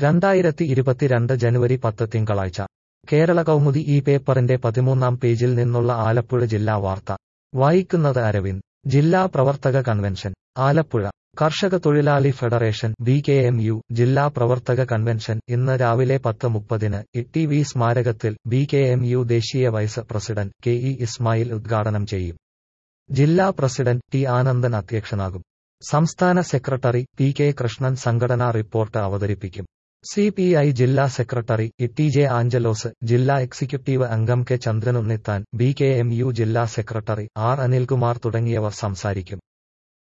രണ്ടായിരത്തി ഇരുപത്തിരണ്ട് ജനുവരി പത്ത് തിങ്കളാഴ്ച കേരള കൗമുദി ഈ പേപ്പറിന്റെ പതിമൂന്നാം പേജിൽ നിന്നുള്ള ആലപ്പുഴ ജില്ലാ വാർത്ത വായിക്കുന്നത് അരവിന്ദ് ജില്ലാ പ്രവർത്തക കൺവെൻഷൻ ആലപ്പുഴ കർഷക തൊഴിലാളി federation B K M U ജില്ലാ പ്രവർത്തക കൺവെൻഷൻ ഇന്ന് രാവിലെ പത്ത് മുപ്പതിന് ഇ വി സ്മാരകത്തിൽ ബി കെ എം യു ദേശീയ vice president K E Ismail ഉദ്ഘാടനം ചെയ്യും ജില്ലാ പ്രസിഡന്റ് ടി ആനന്ദൻ അധ്യക്ഷനാകും സംസ്ഥാന സെക്രട്ടറി പി കെ കൃഷ്ണൻ സംഘടനാ റിപ്പോർട്ട് അവതരിപ്പിക്കും സി പി ഐ ജില്ലാ സെക്രട്ടറി ടി ജെ ആഞ്ചലോസ് ജില്ലാ എക്സിക്യൂട്ടീവ് അംഗം K Chandranunnithan B K M U ജില്ലാ സെക്രട്ടറി ആർ അനിൽകുമാർ തുടങ്ങിയവർ സംസാരിക്കും